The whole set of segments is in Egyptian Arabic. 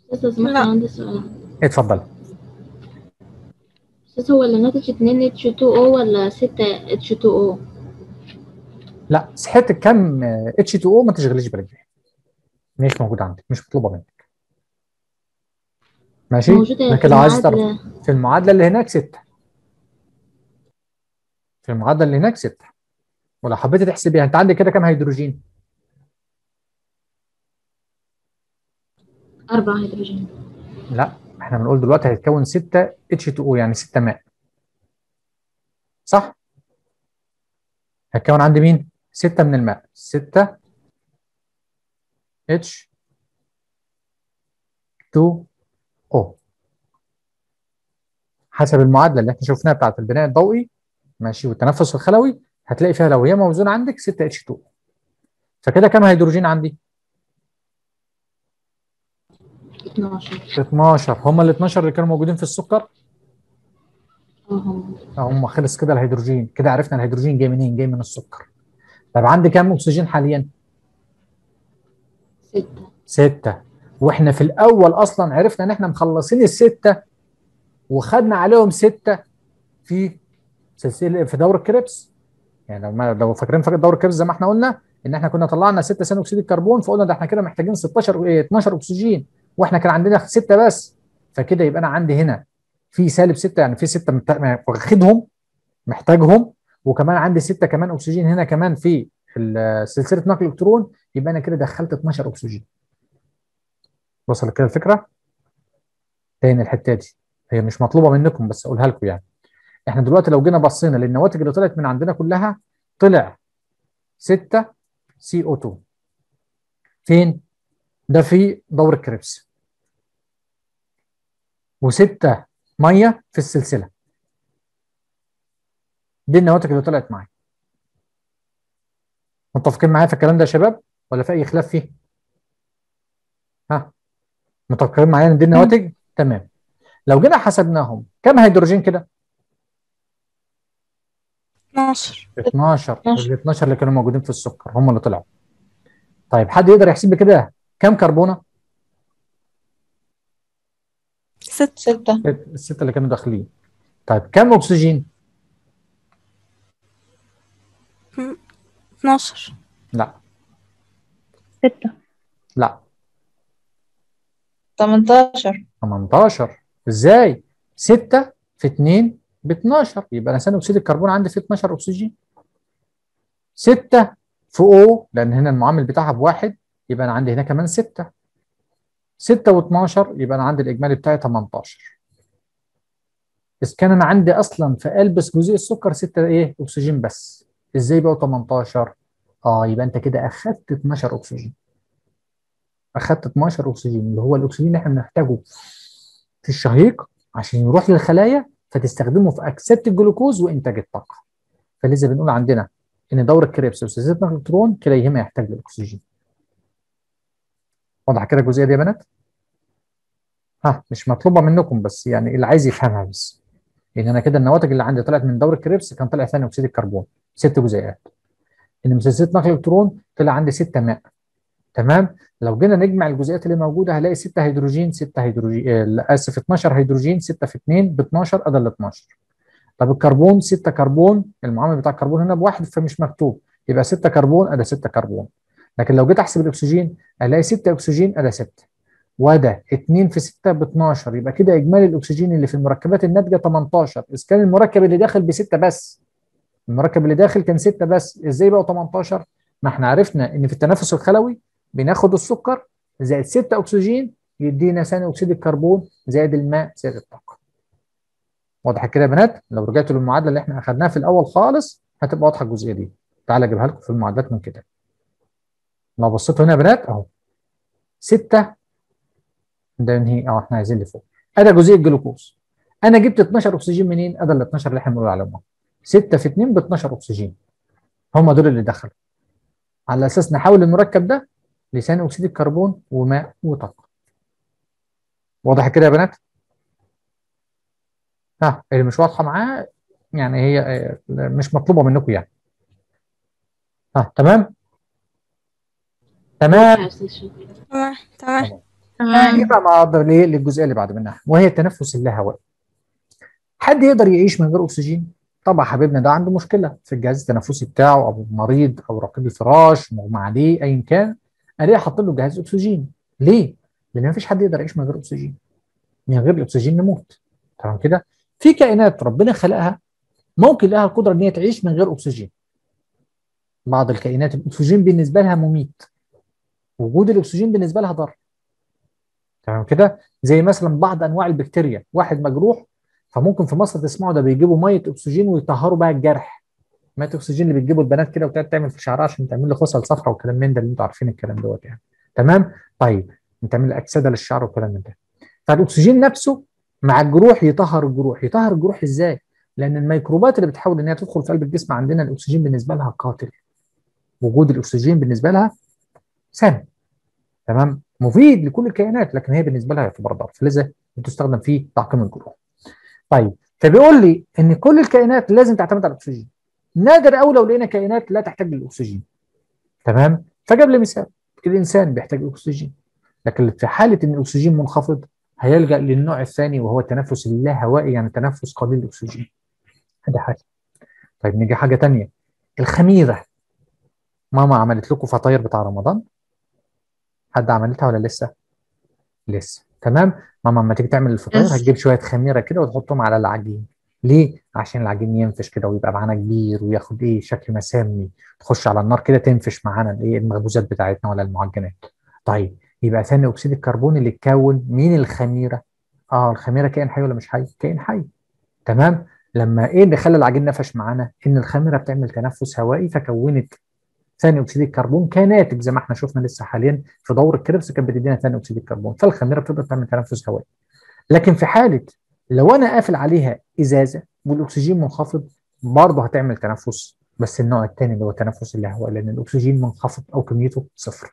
استاذ سمحت لا. عندي سؤال اتفضل استاذ هو اللي ناتج 2 H2O ولا 6 H2O لا صحتك كم اتش 2 او ما تشغليش بالك بيها مش موجود عندك مش مطلوبه منك ماشي موجودة انا في كده عايز تعرف المعادلة في المعادله اللي هناك ستة في المعادله اللي هناك ستة ولو حبيتي تحسبيها انت عندك كده كام هيدروجين أربعة هيدروجين لا احنا بنقول دلوقتي هيتكون 6 اتش 2 او يعني 6 ماء صح هيتكون عندي مين 6 من الماء 6 اتش 2 او حسب المعادله اللي احنا شفناها بتاعت البناء الضوئي ماشي والتنفس الخلوي هتلاقي فيها لو هي موزونه عندك 6 اتش 2 فكده كام هيدروجين عندي 12 12 هم ال 12 اللي كانوا موجودين في السكر اه هم هم خلص كده الهيدروجين كده عرفنا الهيدروجين جاي منين جاي من السكر طب عندي كام اكسجين حاليا ستة ستة واحنا في الاول اصلا عرفنا ان احنا مخلصين الستة وخدنا عليهم ستة في سلسله في دور الكريبس يعني لو ما لو فاكرين فاكر دور الكريبس زي ما احنا قلنا ان احنا كنا طلعنا 6 ثاني اكسيد الكربون فقلنا ده احنا كده محتاجين 16 ايه 12 اكسجين واحنا كان عندنا 6 بس فكده يبقى انا عندي هنا في سالب 6 يعني في 6 مت- واخدهم محتاجهم وكمان عندي 6 كمان اكسجين هنا كمان في ال- سلسله نقل الالكترون يبقى انا كده دخلت 12 اكسجين وصل كده الفكره تاني الحته دي هي مش مطلوبه منكم بس اقولها لكم يعني احنا دلوقتي لو جينا بصينا للنواتج اللي طلعت من عندنا كلها طلع 6 سي او 2 فين ده في دور الكريبس وستة ميه في السلسله دي النواتج اللي طلعت معايا متفقين معايا في الكلام ده يا شباب ولا في اي خلاف فيه ها متفقين معايا ان دي النواتج تمام لو جينا حسبناهم كم هيدروجين كده 12 12 12. ال 12 اللي كانوا موجودين في السكر هم اللي طلعوا طيب حد يقدر يحسب لي كده كم كربونه 6 ستة الستة اللي كانوا داخلين طيب كم اكسجين 12 لا ستة لا 18 18 ازاي 6 في 2 ب 12 يبقى انا ثاني اكسيد الكربون عندي فيه 12 اكسجين 6 في او لان هنا المعامل بتاعها بواحد يبقى انا عندي هنا كمان 6 6 و12 يبقى انا عندي الاجمالي بتاعي 18 اذا كان انا عندي اصلا في قلب جزيء السكر 6 ايه اكسجين بس ازاي بقوا 18 اه يبقى انت كده اخدت 12 اكسجين اخدت 12 اكسجين اللي هو الاكسجين اللي احنا بنحتاجه في الشهيق عشان يروح للخلايا فتستخدمه في اكسده الجلوكوز وانتاج الطاقه فلذا بنقول عندنا ان دور الكريبس وسلسله نقل الالكترون كليهما يحتاج للاكسجين واضح كده الجزئيه دي يا بنات ها مش مطلوبه منكم بس يعني اللي عايز يفهمها بس ان انا كده النواتج اللي عندي طلعت من دور الكريبس كان طلع ثاني اكسيد الكربون ست جزيئات ان من سلسله نقل الالكترون طلع عندي 6 ماء تمام لو جينا نجمع الجزيئات اللي موجوده هلاقي 6 هيدروجين 6 هيدروجين آه لا، اسف 12 هيدروجين 6 في 2 ب 12 ادي ال 12 طب الكربون 6 كربون المعامل بتاع الكربون هنا بواحد فمش مكتوب يبقى 6 كربون ادي 6 كربون لكن لو جيت احسب الاكسجين الاقي 6 اكسجين ادي 6 وده 2 في 6 ب 12 يبقى كده اجمالي الاكسجين اللي في المركبات الناتجه 18 اذا كان المركب اللي داخل ب 6 بس المركب اللي داخل كان 6 بس ازاي بقى 18 ما احنا عرفنا ان في التنفس الخلوي بناخد السكر زائد 6 اكسجين يدينا ثاني اكسيد الكربون زائد الماء زائد الطاقه واضح كده يا بنات لو رجعتوا للمعادله اللي احنا اخدناها في الاول خالص هتبقى واضحه الجزئيه دي تعالى اجيبها لكم في المعادلات من كده لو بصيتوا هنا يا بنات اهو 6 ده ينهي اه احنا عايزين اللي فوق ادي جزيء الجلوكوز انا جبت 12 اكسجين منين؟ ادي ال 12 اللي احنا بنقول عليهم اهو 6 في 2 ب 12 اكسجين هم دول اللي دخلوا على اساس نحول المركب ده لثاني اكسيد الكربون وماء وطاقه واضح كده يا بنات؟ ها اللي مش واضحه معاه يعني هي آه، مش مطلوبه منكم يعني ها تمام تمام يا أستاذ شكرا تمام تمام تمام يبقى مع ليه للجزئيه اللي بعد منها وهي التنفس اللاهوائي حد يقدر يعيش من غير اكسجين طبعا حبيبنا ده عنده مشكله في الجهاز التنفسي بتاعه او مريض او رقيب الفراش مغمى عليه ايا كان الاقي حاطين له جهاز اكسجين ليه؟ لان ما فيش حد يقدر يعيش من غير اكسجين من غير الاكسجين نموت تمام كده في كائنات ربنا خلقها ممكن لها القدره ان هي تعيش من غير اكسجين بعض الكائنات الاكسجين بالنسبه لها مميت وجود الاكسجين بالنسبه لها ضار تمام كده زي مثلا بعض انواع البكتيريا واحد مجروح فممكن في مصر تسمعوا ده بيجيبوا ميه اكسجين ويطهروا بقى الجرح ميه اكسجين اللي بتجيبوا البنات كده وتقعد تعمل في شعرها عشان تعمل له خصل صفرا وكلام من ده اللي انتوا عارفين الكلام دوت يعني تمام طيب تعمل اكسده للشعر وكلام من ده فالاكسجين نفسه مع الجروح يطهر الجروح يطهر الجروح ازاي لان الميكروبات اللي بتحاول ان هي تدخل في قلب الجسم عندنا الاكسجين بالنسبه لها قاتل وجود الاكسجين بالنسبه لها سام تمام مفيد لكل الكائنات لكن هي بالنسبه لها يعتبر ضار فلذا بتستخدم في تعقيم الجروح طيب فبيقول لي ان كل الكائنات لازم تعتمد على الاكسجين نادر قوي لو لقينا كائنات لا تحتاج للاكسجين تمام فجاب لي مثال الانسان بيحتاج اكسجين لكن في حاله ان الاكسجين منخفض هيلجا للنوع الثاني وهو التنفس اللاهوائي يعني تنفس قليل الاكسجين هذا حاجه طيب نيجي حاجه ثانيه الخميره ماما عملت لكم فطاير بتاع رمضان حد عملتها ولا لسه لسه تمام ماما لما تيجي تعمل الفطاير لسه. هتجيب شويه خميره كده وتحطهم على العجين ليه عشان العجين ينفش كده ويبقى معانا كبير وياخد ايه شكل مسامي تخش على النار كده تنفش معانا الايه المخبوزات بتاعتنا ولا المعجنات طيب يبقى ثاني اكسيد الكربون اللي اتكون من الخميره اه الخميره كائن حي ولا مش حي كائن حي تمام لما ايه اللي خلى العجين نفش معانا ان الخميره بتعمل تنفس هوائي فكونت ثاني اكسيد الكربون كناتج زي ما احنا شفنا لسه حاليا في دور الكريبس كانت بتدينا ثاني اكسيد الكربون فالخميره بتقدر تعمل تنفس هوائي لكن في حاله لو انا قافل عليها ازازه والاكسجين منخفض برضه هتعمل تنفس بس النوع الثاني اللي هو التنفس اللاهوائي لان الاكسجين منخفض او كميته صفر.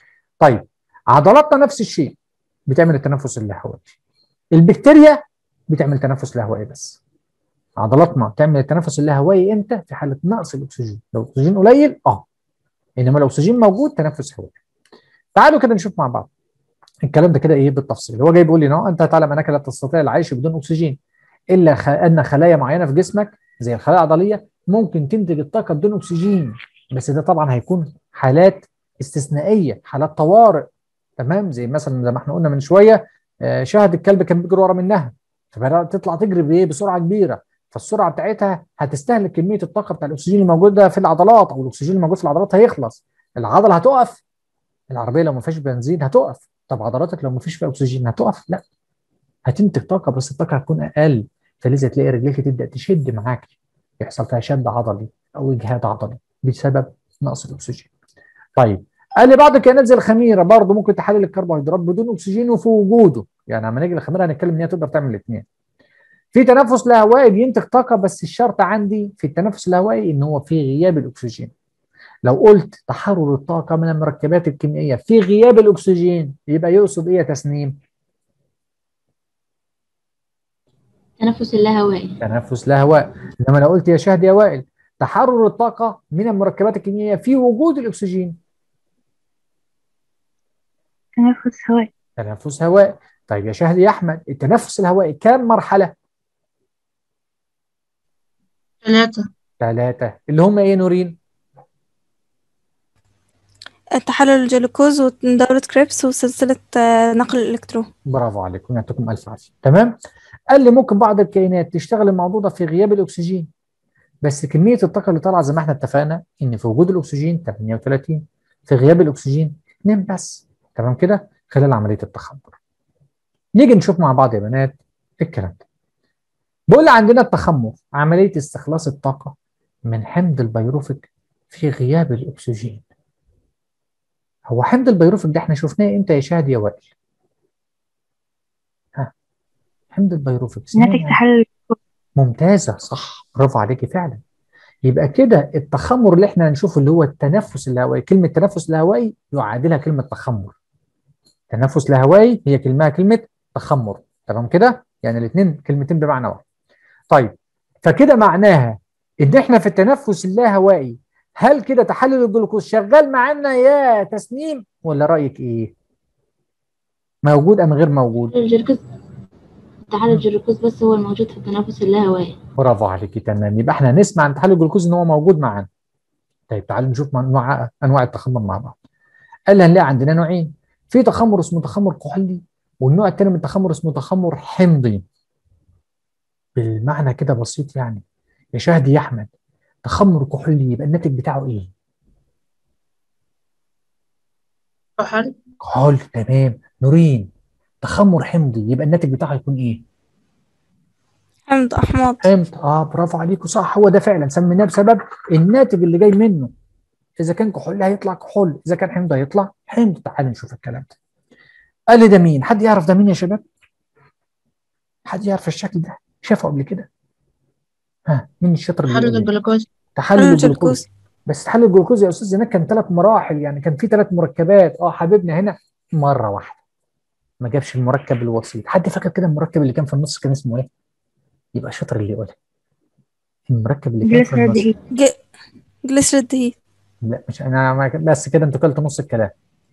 طيب عضلاتنا نفس الشيء بتعمل التنفس اللاهوائي. البكتيريا بتعمل تنفس لاهوائي بس. عضلاتنا تعمل التنفس اللاهوائي امتى؟ في حاله نقص الاكسجين، لو الاكسجين قليل اه انما لو الاكسجين موجود تنفس هوائي. تعالوا كده نشوف مع بعض. الكلام ده كده ايه بالتفصيل هو جاي بيقول لي نو انت تعلم انك لا تستطيع العيش بدون اكسجين الا خ... ان خلايا معينه في جسمك زي الخلايا العضليه ممكن تنتج الطاقه بدون اكسجين بس ده طبعا هيكون حالات استثنائيه حالات طوارئ تمام زي مثلا زي ما احنا قلنا من شويه آه، شاهد الكلب كان بيجري ورا منها فبدات تطلع تجري بايه بسرعه كبيره فالسرعه بتاعتها هتستهلك كميه الطاقه بتاع الاكسجين الموجوده في العضلات او الاكسجين الموجود في العضلات هيخلص العضله هتقف العربيه لو ما فيهاش بنزين هتقف طب عضلاتك لو ما فيش فيها اكسجين هتقف لا هتنتج طاقه بس الطاقه هتكون اقل فلذا تلاقي رجليك تبدا تشد معاك يحصل فيها شد عضلي او اجهاد عضلي بسبب نقص الاكسجين طيب قال لي بعض الكائنات زي الخميره برضه ممكن تحلل الكربوهيدرات بدون اكسجين وفي وجوده يعني لما نيجي للخميره هنتكلم ان هي تقدر تعمل الاثنين في تنفس لاهوائي بينتج طاقه بس الشرط عندي في التنفس اللاهوائي ان هو في غياب الاكسجين لو قلت تحرر الطاقة من المركبات الكيميائية في غياب الأكسجين يبقى يقصد إيه يا تسنيم؟ تنفس اللاهوائي تنفس لا هواء إنما لو قلت يا شهد يا وائل تحرر الطاقة من المركبات الكيميائية في وجود الأكسجين تنفس هوائي تنفس هوائي طيب يا شهد يا أحمد التنفس الهوائي كام مرحلة؟ ثلاثة ثلاثة اللي هم إيه نورين؟ تحلل الجلوكوز ودورة كريبس وسلسلة آه، نقل الإلكترون برافو عليكم يعطيكم ألف عافية تمام؟ قال لي ممكن بعض الكائنات تشتغل الموضوع ده في غياب الأكسجين بس كمية الطاقة اللي طالعة زي ما احنا اتفقنا إن في وجود الأكسجين 38 في غياب الأكسجين 2 بس تمام كده خلال عملية التخمر. نيجي نشوف مع بعض يا بنات الكلام ده. بيقول لي عندنا التخمر عملية استخلاص الطاقة من حمض البيروفيك في غياب الأكسجين. هو حمض البيروفيك ده احنا شفناه امتى يا شهد يا وائل؟ ها حمض البيروفيك ناتج سمعنا تحلل ممتازة صح برافو عليكي فعلا يبقى كده التخمر اللي احنا هنشوفه اللي هو التنفس الهوائي كلمة تنفس الهوائي يعادلها كلمة تخمر تنفس الهوائي هي كلمة كلمة تخمر تمام كده يعني الاثنين كلمتين بمعنى واحد طيب فكده معناها ان احنا في التنفس اللاهوائي هل كده تحلل الجلوكوز شغال معانا يا تسنيم ولا رأيك ايه موجود ام غير موجود الجلوكوز تحلل الجلوكوز بس هو الموجود في التنفس اللاهوائي برافو عليكي تمام يبقى احنا نسمع عن تحلل الجلوكوز ان هو موجود معانا طيب تعالوا نشوف مع- انواع انواع التخمر مع بعض قال لي هنلاقي عندنا نوعين في تخمر اسمه تخمر كحولي والنوع الثاني من التخمر اسمه تخمر حمضي بالمعنى كده بسيط يعني يا شهدي يا احمد تخمر كحولي يبقى الناتج بتاعه ايه؟ كحول كحول تمام نورين تخمر حمضي يبقى الناتج بتاعه يكون ايه؟ حمض أحماض حمض اه برافو عليكم صح هو ده فعلا سميناه بسبب الناتج اللي جاي منه اذا كان كحول هيطلع كحول اذا كان حمض هيطلع حمض تعال نشوف الكلام ده قال لي ده مين حد يعرف ده مين يا شباب حد يعرف الشكل ده شافه قبل كده ها مين الشاطر اللي تحلل يقول لي؟ الجلوكوز تحلل تحلل الجلوكوز الجلوكوز بس تحلل الجلوكوز يا استاذ هناك كان ثلاث مراحل يعني كان في ثلاث مركبات اه حبيبنا هنا مره واحده ما جابش المركب الوسيط حد فاكر كده المركب اللي كان في النص كان اسمه ايه يبقى شاطر اللي يقولها المركب اللي كان في النص جليسرالدهيد ج... جليسرالدهيد لا مش انا ما- بس كده انت قلت نص الكلام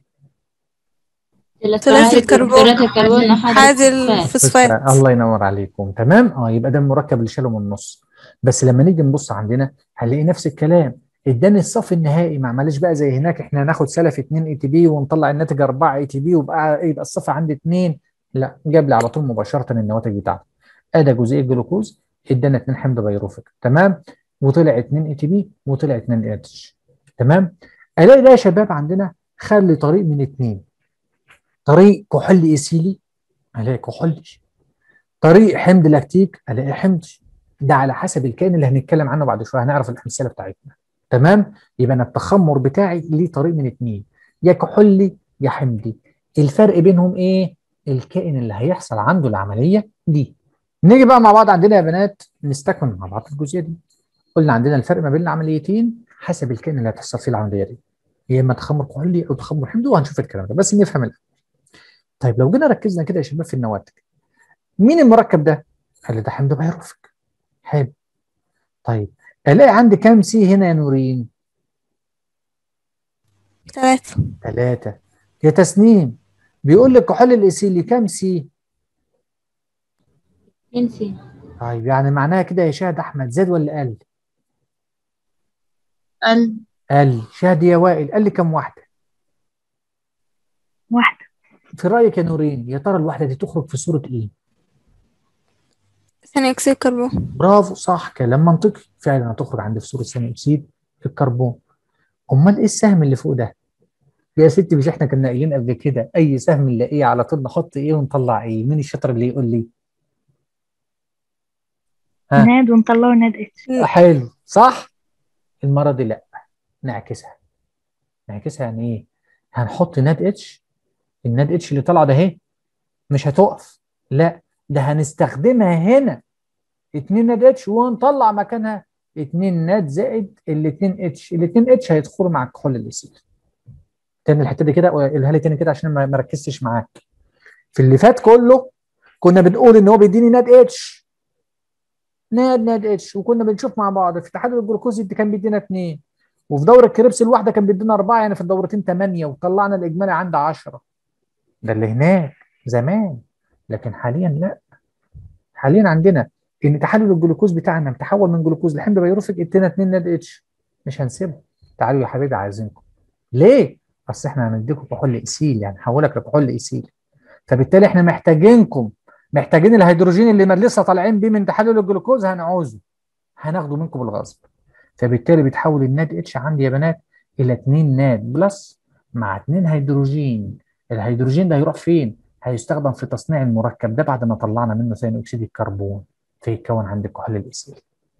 ثلاثي الكربون. ثلاثي الكربون حادي الفوسفات الله ينور عليكم تمام اه يبقى ده المركب اللي شاله من النص بس لما نيجي نبص عندنا هنلاقي نفس الكلام اداني الصف النهائي ما عملش بقى زي هناك احنا هناخد سلف 2 اي تي بي ونطلع الناتج 4 اي تي بي ويبقى يبقى الصف عندي 2 لا جاب لي على طول مباشره النواتج بتاعته ادى جزيء الجلوكوز ادانا 2 حمض بيروفيك تمام وطلع 2 اي تي بي وطلع 2 اتش تمام الاقي ده يا شباب عندنا خلي طريق من اثنين طريق كحول ايثيلي الاقي كحول طريق حمض لاكتيك الاقي حمض ده على حسب الكائن اللي هنتكلم عنه بعد شويه هنعرف الامثله بتاعتنا تمام يبقى انا التخمر بتاعي ليه طريق من اتنين يا كحولي يا حمضي الفرق بينهم ايه الكائن اللي هيحصل عنده العمليه دي نيجي بقى مع بعض عندنا يا بنات نستكمل مع بعض الجزئيه دي قلنا عندنا الفرق ما بين العمليتين حسب الكائن اللي هتحصل فيه العمليه دي يا اما تخمر كحولي او تخمر حمضي وهنشوف الكلام ده بس نفهم الاول طيب لو جينا ركزنا كده يا شباب في النواتج مين المركب ده؟ قال لي ده حمض بيروفيك حلو طيب الاقي عندي كام سي هنا يا نورين؟ ثلاثة ثلاثة يا تسنيم بيقول لك كحول الايثيلي كام سي؟ انسي طيب يعني معناها كده يا شاهد احمد زاد ولا قل؟ ال قل شاهد يا وائل قال لي كام واحدة؟ واحدة في رأيك يا نورين يا ترى الواحدة دي تخرج في صورة ايه؟ ثاني أكسيد الكربون برافو صح كلام منطقي فعلا هتخرج عندي في صورة ثاني أكسيد الكربون أمال إيه السهم اللي فوق ده؟ يا ستي مش إحنا كنا قايلين قبل كده أي سهم نلاقيه على طول نحط إيه ونطلع إيه؟ مين الشاطر اللي يقول لي؟ ها. ناد ونطلعه ناد اتش حلو صح؟ المرة دي لأ نعكسها نعكسها يعني إيه؟ هنحط ناد اتش الناد اتش اللي طالعة ده أهي مش هتقف لا ده هنستخدمها هنا 2 ناد اتش ونطلع مكانها 2 ناد زائد ال 2 اتش ال 2 اتش هيدخلوا مع الكحول الاسيد تاني الحته دي كده قولها لي تاني كده عشان ما ما ركزتش معاك في اللي فات كله كنا بنقول ان هو بيديني ناد اتش ناد ناد اتش وكنا بنشوف مع بعض في تحلل الجلوكوز دي كان بيدينا 2 وفي دوره كريبس الواحده كان بيدينا 4 يعني في الدورتين 8 وطلعنا الاجمالي عند 10 ده اللي هناك زمان لكن حاليا لا حاليا عندنا ان تحلل الجلوكوز بتاعنا تحول من جلوكوز لحمض بيروفيك ادينا 2 ناد اتش مش هنسيبه تعالوا يا حبيبي عايزينكم ليه؟ اصل احنا هنديكم كحول ايثيل يعني هحولك لكحول ايثيل فبالتالي احنا محتاجينكم محتاجين الهيدروجين اللي لسه طالعين بيه من تحلل الجلوكوز هنعوزه هناخده منكم بالغصب فبالتالي بيتحول الناد اتش عندي يا بنات الى 2 ناد بلس مع 2 هيدروجين الهيدروجين ده هيروح فين؟ هيستخدم في تصنيع المركب ده بعد ما طلعنا منه ثاني اكسيد الكربون فيتكون عندك كحول الايثيل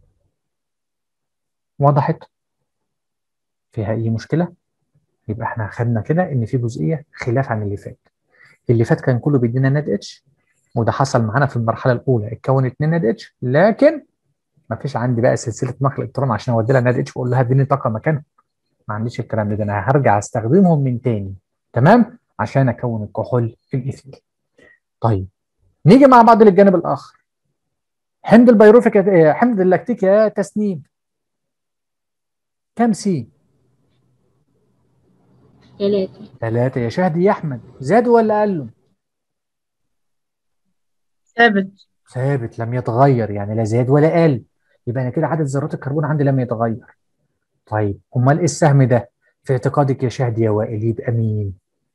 وضحت؟ فيها اي مشكله؟ يبقى احنا خدنا كده ان في جزئيه خلاف عن اللي فات اللي فات كان كله بيدينا ناد اتش وده حصل معانا في المرحله الاولى اتكون 2 ناد اتش لكن ما فيش عندي بقى سلسله نقل الكترون عشان اودي لها ناد اتش واقول لها اديني طاقه مكانها ما عنديش الكلام ده, ده انا هرجع استخدمهم من تاني تمام عشان اكون الكحول الايثيل طيب نيجي مع بعض للجانب الاخر حمض البيروفيك يا- حمض اللاكتيك يا تسنيم كام سي؟ ثلاثة ثلاثة يا شهدي يا أحمد زادوا ولا قلوا؟ ثابت ثابت لم يتغير يعني لا زاد ولا قل يبقى انا كده عدد ذرات الكربون عندي لم يتغير طيب امال ايه السهم ده في اعتقادك يا شهد يا وائل يبقى مين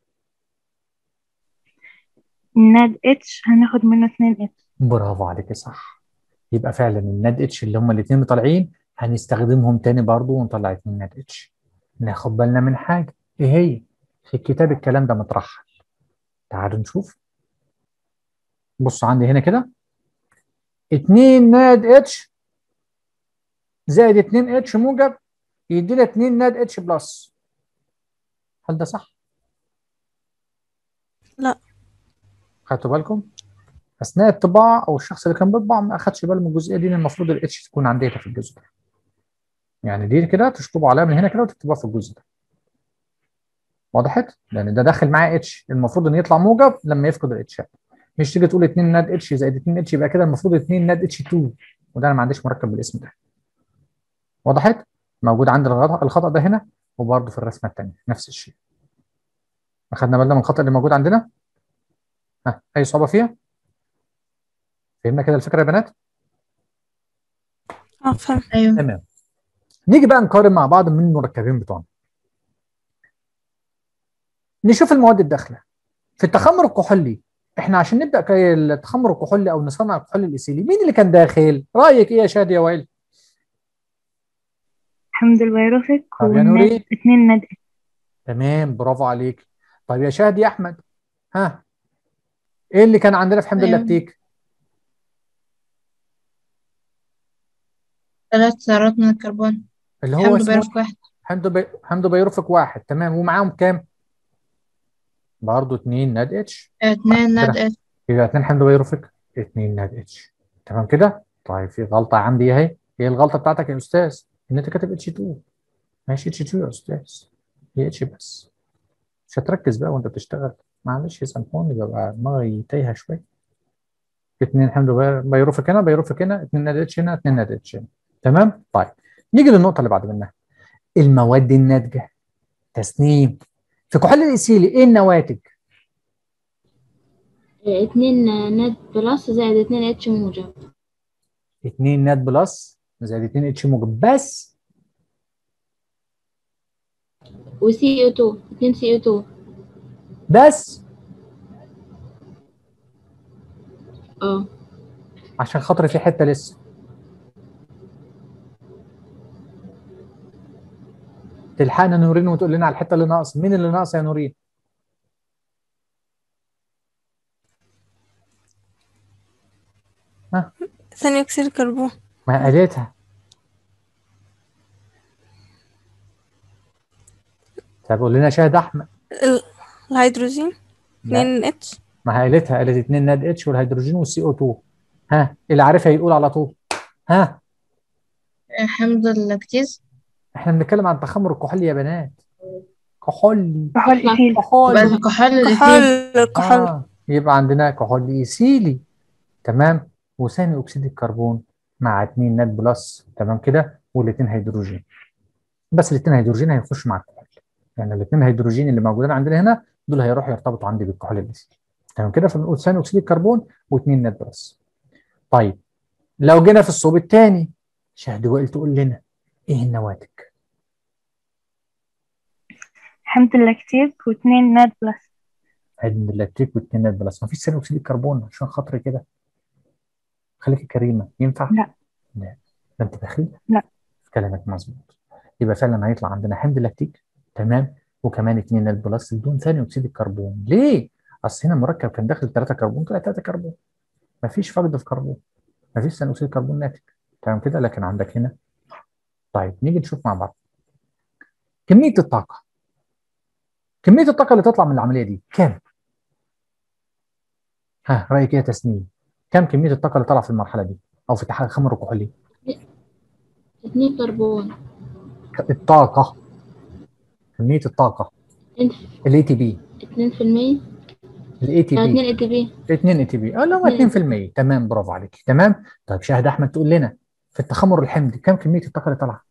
الناد اتش هناخد منه اتنين اتش برافو عليك صح يبقى فعلا الناد اتش اللي هم الاثنين طالعين هنستخدمهم تاني برضو ونطلع اتنين ناد اتش ناخد بالنا من حاجه ايه هي في الكتاب الكلام ده مترحل تعالوا نشوف بص عندي هنا كده 2 ناد اتش زائد 2 اتش موجب يدينا 2 ناد اتش بلس هل ده صح؟ لا. خدتوا بالكم؟ اثناء الطباعه او الشخص اللي كان بيطبع ما اخدش باله من الجزئيه دي إن المفروض الاتش تكون عندها في الجزء ده. يعني دي كده تشطبوا عليها من هنا كده وتكتبوها في الجزء ده. وضحت؟ لان ده داخل معاه اتش المفروض ان يطلع موجب لما يفقد الاتش مش تيجي تقول 2 ناد اتش زائد 2 اتش يبقى كده المفروض 2 ناد اتش 2 وده انا ما عنديش مركب بالاسم ده. وضحت؟ موجود عندي الخطا الخطا ده هنا وبرده في الرسمه الثانيه نفس الشيء. اخدنا بالنا من الخطا اللي موجود عندنا؟ ها اي صعوبه فيها؟ فهمنا كده الفكره يا بنات؟ اه فهم أيوه تمام. نيجي بقى نقارن مع بعض من المركبين بتوعنا. نشوف المواد الداخله. في التخمر الكحولي احنا عشان نبدا كي التخمر الكحولي او نصنع الكحول الايثيلي مين اللي كان داخل؟ رايك ايه يا شادي يا وائل؟ حمض البيروفيك طب يا والناد نورين اتنين ناد اتش تمام برافو عليك. طيب يا شادي يا احمد ها ايه اللي كان عندنا في حمض أيوة. اللاكتيك؟ ثلاث ذرات من الكربون اللي هو حمض اسمه بيرفق واحد حمض بي... حمض بيروفيك واحد تمام ومعاهم كام؟ برضه 2 ناد اتش اثنين ناد كده. اتش يبقى 2 حمض بيروفيك 2 ناد اتش تمام كده؟ طيب في غلطة عندي اهي ايه الغلطة بتاعتك يا استاذ؟ ان انت كاتب اتش 2 ماشي اتش 2 يا استاذ هي اتش بس مش هتركز بقى وانت بتشتغل معلش سامحوني ببقى دماغي تايهة شوية 2 حمض بي- بيروفيك هنا بيروفيك هنا 2 ناد اتش هنا 2 ناد اتش هنا تمام؟ طيب نيجي للنقطة اللي بعد منها المواد الناتجة تسنيم في كحول الإيثيلي ايه النواتج؟ اتنين ناد بلس زائد اتنين اتش موجب 2 نات بلس زائد 2 اتش موجب بس وسي او 2 اتنين سي او 2 بس اه عشان خاطر في حته لسه تلحقنا نورين وتقول لنا على الحته اللي ناقصه مين اللي ناقصه يا نورين ثاني أكسيد الكربون ما قالتها طب قول لنا شاهد احمد ال- الهيدروجين لا 2 اتش ما قالتها قالت 2 ناد اتش والهيدروجين والسي او 2 ها اللي عارفها يقول على طول ها حمض اللاكتيز احنا بنتكلم عن تخمر الكحول يا بنات كحولي كحول إيثيلي يبقى كحولي الكحول الاثنين كحول الكحول آه. يبقى عندنا كحول ايثيلي تمام وثاني اكسيد الكربون مع 2 نات بلس تمام كده والاثنين هيدروجين بس الاثنين هيدروجين هيخشوا مع الكحول يعني الاثنين هيدروجين اللي موجودين عندنا هنا دول هيروحوا يرتبطوا عندي بالكحول الايثيلي تمام كده فبنقول ثاني اكسيد الكربون و2 نات بلس طيب لو جينا في الصوب الثاني شهد وائل تقول لنا ايه النواتج حمض اللاكتيك واتنين ناد بلس عند اللاكتيك و2 نات بلس مفيش ثاني اكسيد الكربون عشان خاطري كده خليكي كريمه ينفع؟ لا. لا ده انت بخيل لا. كلامك مظبوط يبقى فعلا هيطلع عندنا حمض لاكتيك تمام وكمان 2 نات بلس بدون ثاني اكسيد الكربون ليه؟ اصل هنا المركب كان داخل 3 كربون طلع 3 كربون مفيش فقد في كربون مفيش ثاني اكسيد الكربون ناتج تمام كده لكن عندك هنا طيب نيجي نشوف مع بعض كميه الطاقه كميه الطاقه اللي تطلع من العمليه دي كام؟ ها رايك ايه يا تسنيم؟ كم كميه الطاقه اللي طالعه في المرحله دي او في تحقيق الخمر الكحولي؟ اتنين كربون الطاقه كميه الطاقه اتنين الاي تي بي اتنين في المية الاي تي اه بي اتنين اي تي بي 2 اي تي بي اه اللي هو 2% تمام برافو عليك تمام طيب شاهد احمد تقول لنا في التخمر الحمضي كم كميه الطاقه اللي طالعه؟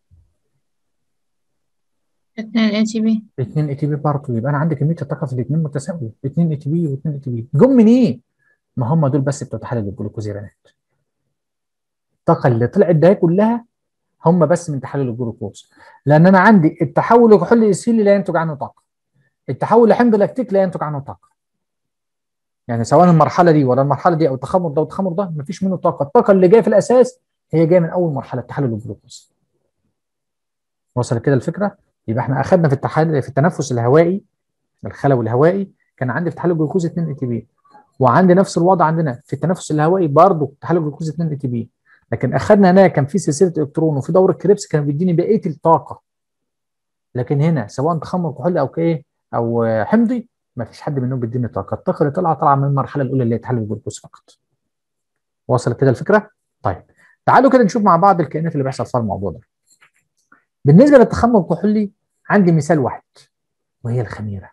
اثنين اي تي بي 2 اي تي بي برضه يبقى انا عندي كميه الطاقه في الاثنين متساويه 2 اي تي بي و2 اي تي بي جم منين؟ ما هم دول بس بتوع تحلل الجلوكوز يا بنات الطاقه اللي طلعت ده كلها هم بس من تحلل الجلوكوز لان انا عندي التحول الكحولي الايثيلي لا ينتج عنه طاقه التحول لحمض لاكتيك لا ينتج عنه طاقه يعني سواء المرحله دي ولا المرحله دي او التخمر ده والتخمر ده مفيش منه طاقه الطاقه اللي جايه في الاساس هي جايه من اول مرحله تحلل الجلوكوز وصل كده الفكره يبقى احنا اخذنا في التحلل في التنفس الهوائي الخلوي الهوائي كان عندي في تحلل الجلوكوز 2 اي تي بي وعندي نفس الوضع عندنا في التنفس الهوائي برضه تحلل الجلوكوز 2 اي تي بي لكن اخذنا هنا كان في سلسله الكترون وفي دوره كريبس كان بيديني بقيه الطاقه لكن هنا سواء تخمر كحولي او كايه او حمضي ما فيش حد منهم بيديني طاقه الطاقه اللي طالعه طالعه من المرحله الاولى اللي هي تحلل الجلوكوز فقط وصل كده الفكره طيب تعالوا كده نشوف مع بعض الكائنات اللي بيحصل فيها الموضوع ده بالنسبه للتخمر الكحولي عندي مثال واحد وهي الخميره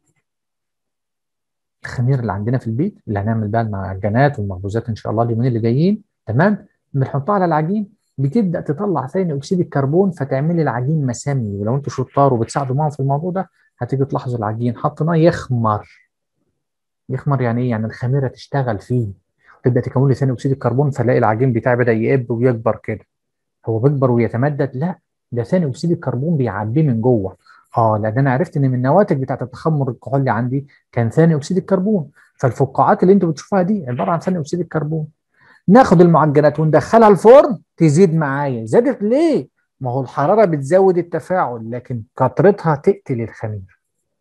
الخميره اللي عندنا في البيت اللي هنعمل بقى المعجنات والمخبوزات ان شاء الله اليومين اللي جايين تمام بنحطها على العجين بتبدا تطلع ثاني اكسيد الكربون فتعمل العجين مسامي ولو انتوا شطار وبتساعدوا معاهم في الموضوع ده هتيجي تلاحظوا العجين حطيناه يخمر يخمر يعني ايه؟ يعني الخميره تشتغل فيه تبدا تكون لي ثاني اكسيد الكربون فلاقي العجين بتاعي بدا يقب ويكبر كده هو بيكبر ويتمدد لا ده ثاني اكسيد الكربون بيعبيه من جوه اه لان انا عرفت ان من النواتج بتاعت التخمر الكحولي عندي كان ثاني اكسيد الكربون فالفقاعات اللي انتوا بتشوفوها دي عباره عن ثاني اكسيد الكربون ناخد المعجنات وندخلها الفرن تزيد معايا زادت ليه ما هو الحراره بتزود التفاعل لكن كثرتها تقتل الخميره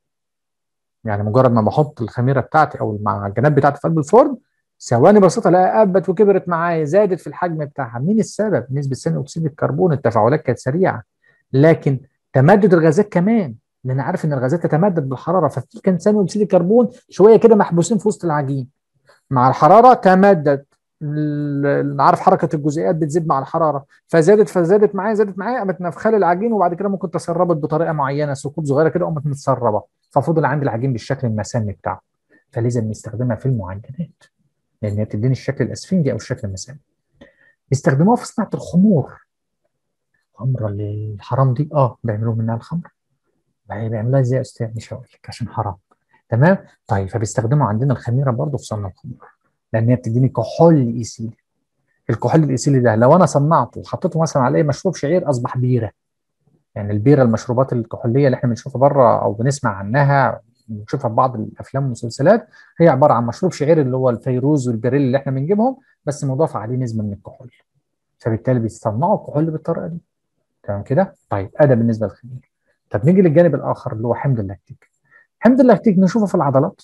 يعني مجرد ما بحط الخميره بتاعتي او المعجنات بتاعتي في قلب الفرن ثواني بسيطه الاقيها قبت وكبرت معايا زادت في الحجم بتاعها مين السبب نسبه ثاني اكسيد الكربون التفاعلات كانت سريعه لكن تمدد الغازات كمان لان عارف ان الغازات تتمدد بالحراره ففي كان ثاني اكسيد الكربون شويه كده محبوسين في وسط العجين مع الحراره تمدد عارف حركه الجزيئات بتزيد مع الحراره فزادت فزادت معايا زادت معايا قامت نفخال العجين وبعد كده ممكن تسربت بطريقه معينه ثقوب صغيره كده قامت متسربه ففضل عندي العجين بالشكل المسامي بتاعه فلازم نستخدمها في المعجنات لان هي بتديني الشكل الاسفنجي او الشكل المسامي بيستخدموها في صناعه الخمور الخمره اللي الحرام دي اه بيعملوا منها الخمر بيعملوها ازاي يا استاذ مش هقول لك عشان حرام تمام طيب فبيستخدموا عندنا الخميره برضه في صنع الخمور لان هي بتديني كحول ايثيلي الكحول الايثيلي ده لو انا صنعته وحطيته مثلا على اي مشروب شعير اصبح بيره يعني البيره المشروبات الكحوليه اللي احنا بنشوفها بره او بنسمع عنها بنشوفها في بعض الافلام والمسلسلات هي عباره عن مشروب شعير اللي هو الفيروز والبريل اللي احنا بنجيبهم بس مضاف عليه نسبه من الكحول فبالتالي بيصنعوا الكحول بالطريقه دي تمام كده طيب ادى بالنسبه للخمير طب نيجي للجانب الاخر اللي هو حمض اللاكتيك حمض اللاكتيك نشوفه في العضلات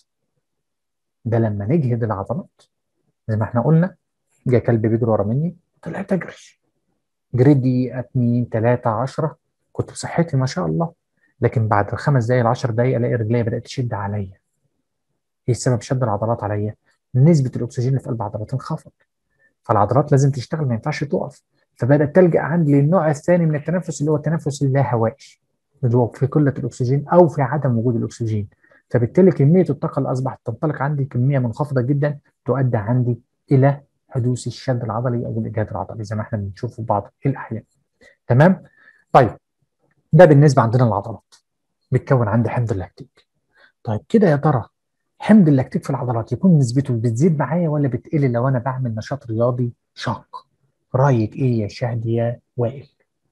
ده لما نجهد العضلات زي ما احنا قلنا جه كلب بيجري ورا مني طلعت اجري جريت دقيقه 2 3 10 كنت بصحتي ما شاء الله لكن بعد الخمس دقايق ال 10 دقايق الاقي رجليا بدات تشد عليا ايه السبب شد العضلات عليا؟ نسبه الاكسجين اللي في قلب العضلات انخفض فالعضلات لازم تشتغل ما ينفعش تقف فبدات تلجا عندي للنوع الثاني من التنفس اللي هو التنفس اللاهوائي اللي هو في قله الاكسجين او في عدم وجود الاكسجين فبالتالي كميه الطاقه اللي اصبحت تنطلق عندي كميه منخفضه جدا تؤدي عندي الى حدوث الشد العضلي او الاجهاد العضلي زي ما احنا بنشوف في بعض الاحيان تمام طيب ده بالنسبه عندنا للعضلات بيتكون عندي حمض اللاكتيك طيب كده يا ترى حمض اللاكتيك في العضلات يكون نسبته بتزيد معايا ولا بتقل لو انا بعمل نشاط رياضي شاق رايك ايه يا شهد يا وائل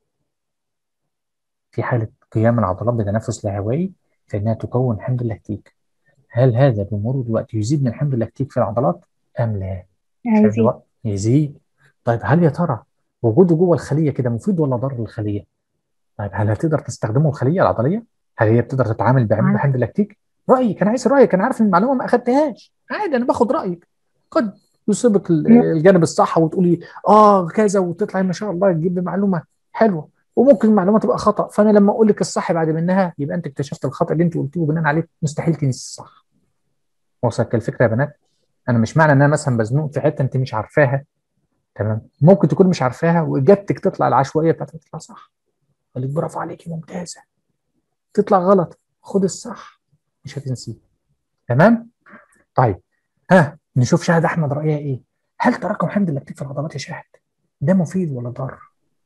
في حاله قيام العضلات بتنفس لا هوائي فانها تكون حمض اللاكتيك هل هذا بمرور الوقت يزيد من حمض اللاكتيك في العضلات ام لا هيزيد يزيد طيب هل يا ترى وجوده جوه الخليه كده مفيد ولا ضار للخليه طيب هل هتقدر تستخدمه الخليه العضليه هل هي بتقدر تتعامل بعمل حمض اللاكتيك رايك انا عايز رايك انا عارف ان المعلومه ما اخدتهاش عادي انا باخد رايك قد يصيبك الجانب الصح وتقولي اه كذا وتطلعي ما شاء الله تجيب معلومه حلوه وممكن المعلومه تبقى خطا فانا لما اقول لك الصح بعد منها يبقى انت اكتشفت الخطا اللي انت قلتيه وبناء عليه مستحيل تنسي الصح وصلت الفكره يا بنات انا مش معنى ان انا مثلا مزنوق في حته انت مش عارفاها تمام ممكن تكون مش عارفاها واجابتك تطلع العشوائيه بتاعتك تطلع صح خليك برافو عليكي ممتازه تطلع غلط خد الصح مش هتنسيه تمام طيب ها نشوف شاهد احمد رايها ايه هل تراكم حمض اللاكتيك في العضلات يا شاهد ده مفيد ولا ضار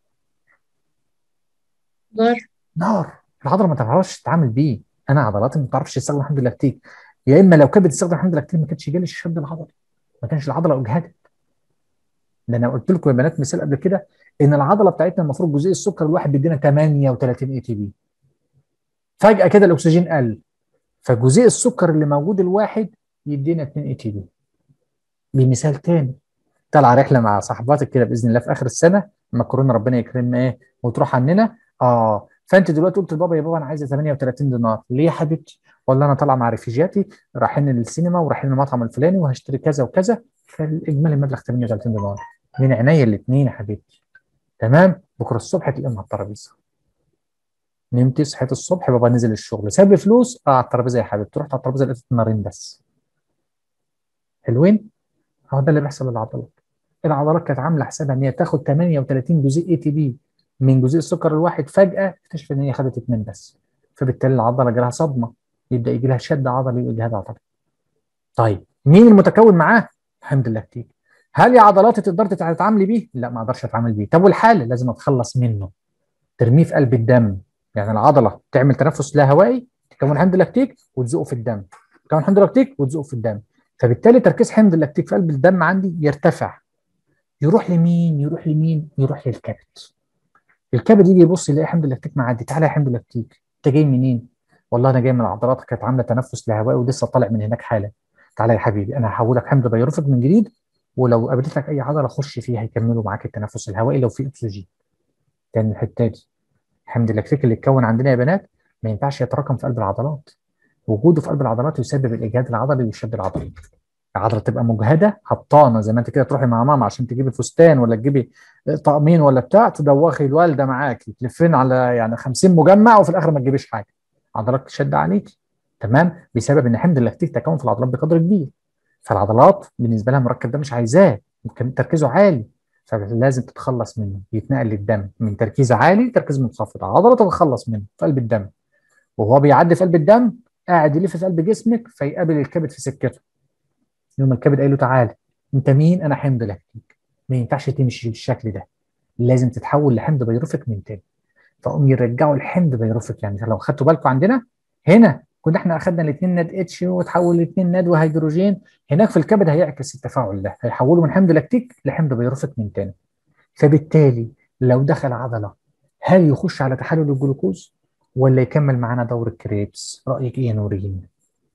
ضار نار العضله ما تعرفش تتعامل بيه انا عضلاتي ما بتعرفش تستخدم حمض اللاكتيك يا اما لو كانت بتستخدم حمض اللاكتيك ما كانتش جالي الشد العضلي ما كانش العضله اجهدت ده انا قلت لكم يا بنات مثال قبل كده ان العضله بتاعتنا المفروض جزيء السكر الواحد بيدينا 38 اي تي بي فجاه كده الاكسجين قل فجزيء السكر اللي موجود الواحد يدينا 2 اي تي بي بمثال تاني طالعه رحله مع صاحباتك كده باذن الله في اخر السنه لما الكورونا ربنا يكرمنا ايه وتروح عننا اه فانت دلوقتي قلت لبابا يا بابا انا عايزه 38 دينار ليه يا حبيبتي؟ والله انا طالعه مع رفيجاتي رايحين السينما ورايحين المطعم الفلاني وهشتري كذا وكذا فالاجمالي المبلغ 38 دينار من عينيا الاثنين يا حبيبتي تمام بكره الصبح تلاقيهم على الترابيزه نمتي صحيت الصبح بابا نزل الشغل ساب لي فلوس اه على الترابيزه يا حبيبتي رحت على الترابيزه لقيت دينارين بس حلوين هو ده اللي بيحصل للعضلات العضلات كانت عامله حسابها ان هي تاخد 38 جزيء اي تي بي من جزيء السكر الواحد فجاه اكتشف ان هي خدت اثنين بس فبالتالي العضله جالها صدمه يبدا يجي لها شد عضلي واجهاد عضلي طيب مين المتكون معاه حمض اللاكتيك هل يا عضلاتي تقدر تتعاملي بيه لا ما اقدرش اتعامل بيه طب والحل لازم اتخلص منه ترميه في قلب الدم يعني العضله تعمل تنفس لا هوائي تكون حمض لاكتيك وتزقه في الدم تكون حمض لاكتيك وتزقه في الدم فبالتالي تركيز حمض اللاكتيك في قلب الدم عندي يرتفع يروح لمين يروح لمين يروح للكبد الكبد يجي يبص يلاقي حمض اللاكتيك معدي تعالى يا حمض اللاكتيك انت جاي منين والله انا جاي من العضلات كانت عامله تنفس لهوائي ولسه طالع من هناك حالا تعالى يا حبيبي انا هحولك حمض بيروفيك من جديد ولو قابلت لك اي عضله خش فيها هيكملوا معاك التنفس الهوائي لو في اكسجين تاني الحته دي حمض اللاكتيك اللي اتكون عندنا يا بنات ما ينفعش يتراكم في قلب العضلات وجوده في قلب العضلات يسبب الاجهاد العضلي والشد العضلي العضله تبقى مجهده هبطانه زي ما انت كده تروحي مع ماما عشان تجيبي فستان ولا تجيبي طقمين ولا بتاع تدوخي الوالده معاكي تلفين على يعني 50 مجمع وفي الاخر ما تجيبيش حاجه عضلات تشد عليك تمام بسبب ان حمض اللاكتيك تكون في العضلات بقدر كبير فالعضلات بالنسبه لها المركب ده مش عايزاه تركيزه عالي فلازم تتخلص منه يتنقل للدم من تركيز عالي لتركيز منخفض عضله تتخلص منه في قلب الدم وهو بيعدي في قلب الدم قاعد يلف في قلب جسمك فيقابل الكبد في سكته يوم الكبد قال له تعالى انت مين انا حمض لاكتيك ما ينفعش تمشي بالشكل ده لازم تتحول لحمض بيروفيك من تاني فقوم يرجعوا الحمض بيروفيك يعني لو خدتوا بالكم عندنا هنا كنا احنا اخذنا الاثنين ناد اتش وتحول الاثنين ناد وهيدروجين هناك في الكبد هيعكس التفاعل ده هيحوله من حمض لاكتيك لحمض بيروفيك من تاني فبالتالي لو دخل عضله هل يخش على تحلل الجلوكوز ولا يكمل معانا دور الكريبس رايك ايه يا نورين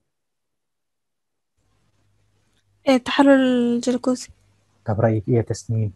إيه، تحلل الجلوكوز طب رايك ايه يا تسنيم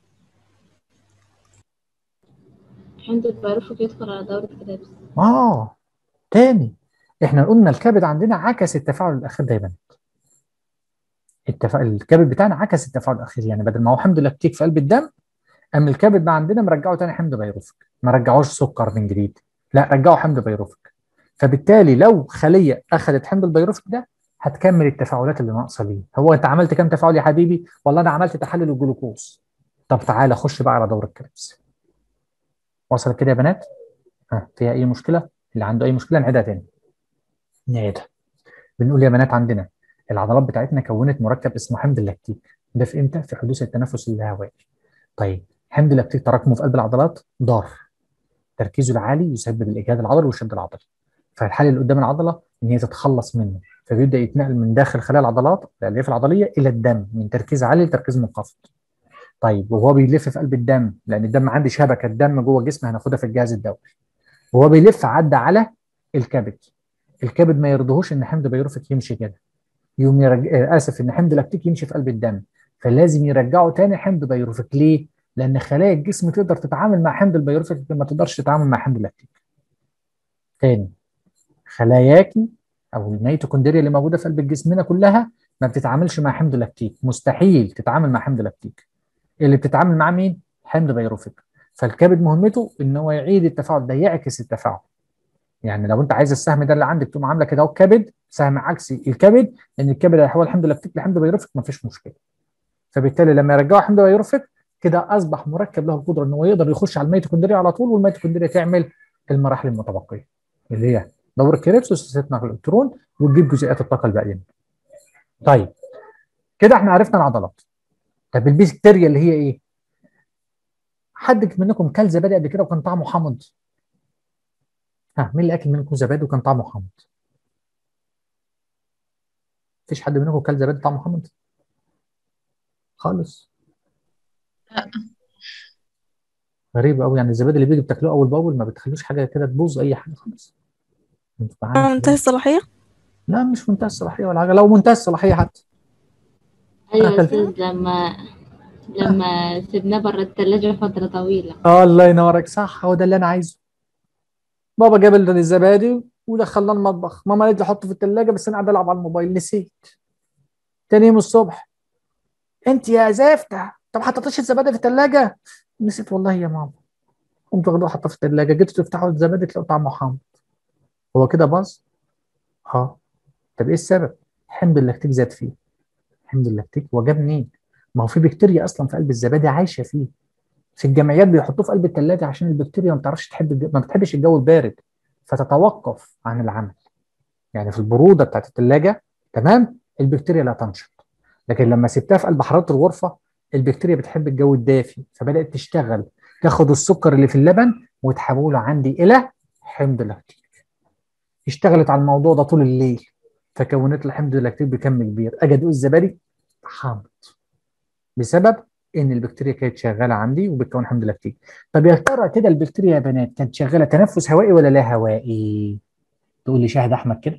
حمض البيروفيك يدخل على دورة كريبس اه تاني احنا قلنا الكبد عندنا عكس التفاعل الاخير ده يا بنات التفا... الكبد بتاعنا عكس التفاعل الاخير يعني بدل ما هو حمض لاكتيك في قلب الدم اما الكبد بقى عندنا مرجعه تاني حمض بيروفيك ما رجعوش سكر من جديد لا رجعوا حمض بيروفيك فبالتالي لو خليه اخذت حمض البيروفيك ده هتكمل التفاعلات اللي ناقصه ليه هو انت عملت كام تفاعل يا حبيبي والله انا عملت تحلل الجلوكوز طب تعالى خش بقى على دور الكريبس وصلت كده يا بنات ها فيها اي مشكله اللي عنده اي مشكله نعيدها تاني نعيدها بنقول يا بنات عندنا العضلات بتاعتنا كونت مركب اسمه حمض اللاكتيك ده في امتى في حدوث التنفس اللاهوائي طيب حمض اللاكتيك تراكمه في قلب العضلات ضار تركيزه العالي يسبب الاجهاد العضلي والشد العضلي فالحل اللي قدام العضله ان هي تتخلص منه فبيبدا يتنقل من داخل خلايا العضلات الالياف العضليه الى الدم من تركيز عالي لتركيز منخفض طيب وهو بيلف في قلب الدم لان الدم عندي شبكه دم جوه الجسم هناخدها في الجهاز الدوري وهو بيلف عدى على الكبد الكبد ما يرضيهوش ان حمض بيروفيك يمشي كده يوم يرج... آه اسف ان حمض لاكتيك يمشي في قلب الدم فلازم يرجعه تاني حمض بيروفيك ليه؟ لان خلايا الجسم تقدر تتعامل مع حمض البيروفيك لكن ما تقدرش تتعامل مع حمض اللاكتيك تاني خلاياكي او الميتوكوندريا اللي موجوده في قلب جسمنا كلها ما بتتعاملش مع حمض لاكتيك مستحيل تتعامل مع حمض لاكتيك اللي بتتعامل مع مين حمض بيروفيك فالكبد مهمته ان هو يعيد التفاعل ده يعكس التفاعل يعني لو انت عايز السهم ده اللي عندك تقوم عامله كده اهو الكبد سهم عكسي الكبد لان الكبد هيحول حمض لاكتيك لحمض بيروفيك مفيش مشكله فبالتالي لما يرجعوا حمض بيروفيك كده اصبح مركب له القدره ان هو يقدر يخش على الميتوكوندريا على طول والميتوكوندريا تعمل المراحل المتبقيه اللي هي دور الكريبس وسلسله نقل الالكترون وتجيب جزيئات الطاقه الباقيه. طيب كده احنا عرفنا العضلات. طب البكتيريا اللي هي ايه؟ حد منكم كل زبادي قبل كده وكان طعمه حامض؟ ها مين اللي اكل منكم زبادي وكان طعمه حامض؟ مفيش حد منكم كل زبادي طعمه حامض؟ خالص لا. غريب قوي يعني الزبادي اللي بيجي بتاكلوه اول باول ما بتخلوش حاجه كده تبوظ اي حاجه خالص انت معانا منتهي الصلاحية لا مش منتهى الصلاحيه ولا حاجه لو منتهى الصلاحيه حتى ايوه يا أكلت. استاذ لما لما سيبناه برا التلاجة فترة طويلة اه الله ينورك صح هو ده اللي انا عايزه بابا جاب لي الزبادي ودخلنا المطبخ ماما قالت لي حطه في الثلاجه بس انا قاعد العب على الموبايل نسيت تاني يوم الصبح انت يا زفته طب ما حطيتش الزبادي في الثلاجه نسيت والله يا ماما قمت واخده حطه في الثلاجه جيت تفتحوا الزبادي تلاقوا طعمه حامض هو كده باظ اه طب ايه السبب حمض اللاكتيك زاد فيه حمض اللاكتيك هو جاب منين ما هو في بكتيريا اصلا في قلب الزبادي عايشه فيه في الجمعيات بيحطوه في قلب الثلاجه عشان البكتيريا ما بتعرفش تحب الج- ما بتحبش الجو البارد فتتوقف عن العمل يعني في البروده بتاعت الثلاجه تمام البكتيريا لا تنشط لكن لما سبتها في قلب حراره الغرفه البكتيريا بتحب الجو الدافي فبدات تشتغل تاخد السكر اللي في اللبن وتحوله عندي الى حمض لاكتيك اشتغلت على الموضوع ده طول الليل فكونت الحمض اللاكتيك بكم كبير اجي ادوق الزبادي حامض بسبب ان البكتيريا كانت شغاله عندي وبتكون حمض لاكتيك طب يا ترى كده البكتيريا يا بنات كانت شغاله تنفس هوائي ولا لا هوائي تقول لي شاهد احمد كده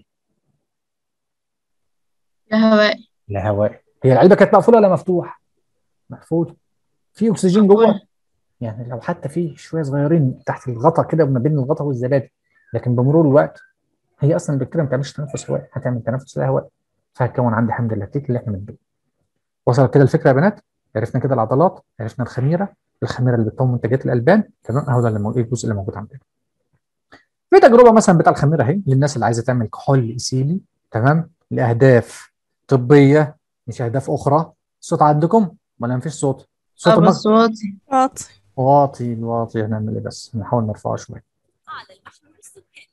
لا هوائي لا هوائي هي العلبه كانت مقفوله ولا مفتوح مقفوله في اكسجين جوه مقفولة. يعني لو حتى في شويه صغيرين تحت الغطا كده ما بين الغطا والزبادي لكن بمرور الوقت هي اصلا البكتيريا ما بتعملش تنفس هوائي هتعمل تنفس لا هوائي فهتكون عندي حمض اللاكتيك اللي احنا بنبيه وصلت كده الفكره يا بنات عرفنا كده العضلات عرفنا الخميره الخميره اللي بتكون منتجات الالبان تمام اهو ده اللي مو- إيه الجزء اللي موجود عندنا في تجربه مثلا بتاع الخميره اهي للناس اللي عايزه تعمل كحول ايثيلي تمام لاهداف طبيه مش اهداف اخرى الصوت عندكم ولا مفيش صوت صوت اه المك... بس واطي واطي واطي واطي هنعمل ايه بس نحاول نرفعه شويه على المحلول السكري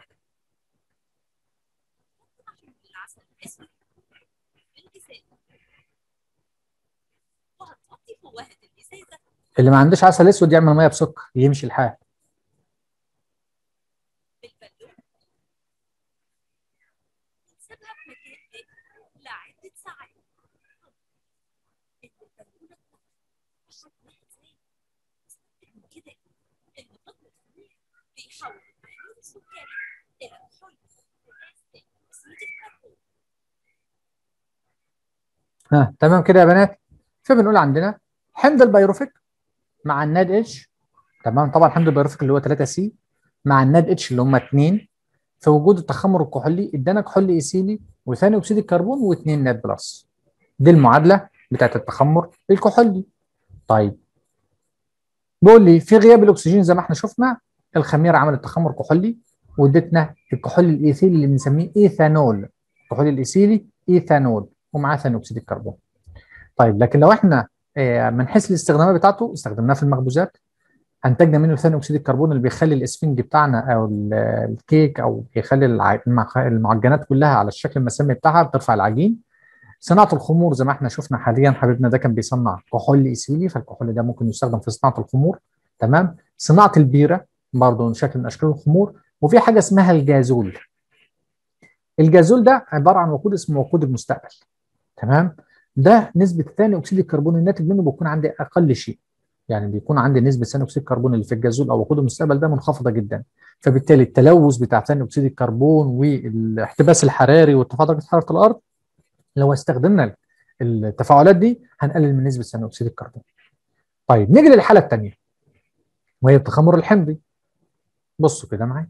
محلول العسل الأسود بالإزازة وهتغطي فوهة الإزازة اللي ما عندوش عسل اسود يعمل ميه بسكر يمشي الحال بالبالون ونسيبها في مكان هادي لعدة ساعات البالونة حجمها زي من كده إن قطر الخمير بيحول المحلول السكري إلى كحول بوتاسيوم أكسيد الكربون ها تمام كده يا بنات فبنقول عندنا حمض البيروفيك مع الناد اتش تمام طبعا حمض البيروفيك اللي هو 3 سي مع الناد اتش اللي هم 2 في وجود التخمر الكحولي ادانا كحول ايثيلي وثاني اكسيد الكربون و2 ناد بلس دي المعادله بتاعت التخمر الكحولي طيب بيقول لي في غياب الاكسجين زي ما احنا شفنا الخميره عملت تخمر كحولي وادتنا الكحول الايثيلي اللي بنسميه ايثانول الكحول الايثيلي ايثانول ومعاه ثاني اكسيد الكربون طيب لكن لو احنا آه، من حيث الاستخدامات بتاعته استخدمناه في المخبوزات انتجنا منه ثاني اكسيد الكربون اللي بيخلي الاسفنج بتاعنا او ال- الكيك او بيخلي الع- المع- المعجنات كلها على الشكل المسمي بتاعها بترفع العجين صناعه الخمور زي ما احنا شفنا حاليا حبيبنا ده كان بيصنع كحول ايثيلي فالكحول ده ممكن يستخدم في صناعه الخمور تمام صناعه البيره برضه شكل من اشكال الخمور وفي حاجه اسمها الجازول الجازول ده عباره عن وقود اسمه وقود المستقبل تمام ده نسبه ثاني اكسيد الكربون الناتج منه بيكون عندي اقل شيء يعني بيكون عندي نسبه ثاني اكسيد الكربون اللي في الجازول او وقود المستقبل ده منخفضه جدا فبالتالي التلوث بتاع ثاني اكسيد الكربون والاحتباس الحراري وارتفاع درجه حراره الارض لو استخدمنا التفاعلات دي هنقلل من نسبه ثاني اكسيد الكربون طيب نيجي للحاله الثانيه وهي التخمر الحمضي بصوا كده معايا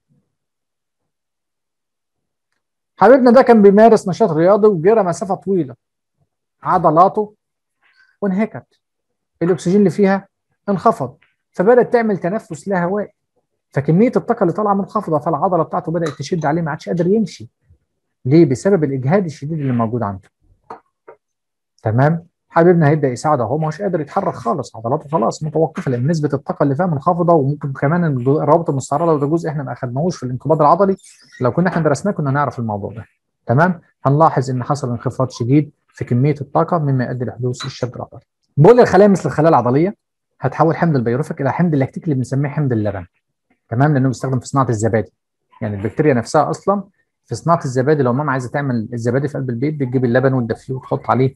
حبيبنا ده كان بيمارس نشاط رياضي وجرى مسافه طويله عضلاته انهكت الاكسجين اللي فيها انخفض فبدات تعمل تنفس لا هوائي فكميه الطاقه اللي طالعه منخفضه فالعضله بتاعته بدات تشد عليه ما عادش قادر يمشي ليه بسبب الاجهاد الشديد اللي موجود عنده تمام حبيبنا هيبدا يساعده اهو ما هوش قادر يتحرك خالص عضلاته خلاص متوقفه لان نسبه الطاقه اللي فيها منخفضه وممكن كمان الروابط المستعرضه وده جزء احنا ما اخدناهوش في الانقباض العضلي لو كنا احنا درسناه كنا نعرف الموضوع ده تمام هنلاحظ ان حصل انخفاض شديد في كميه الطاقه مما يؤدي لحدوث الشد العضلي بقول الخلايا مثل الخلايا العضليه هتحول حمض البيروفيك الى حمض اللاكتيك اللي بنسميه حمض اللبن تمام لانه بيستخدم في صناعه الزبادي يعني البكتيريا نفسها اصلا في صناعه الزبادي لو ماما عايزه تعمل الزبادي في قلب البيت بتجيب اللبن وتدفيه وتحط عليه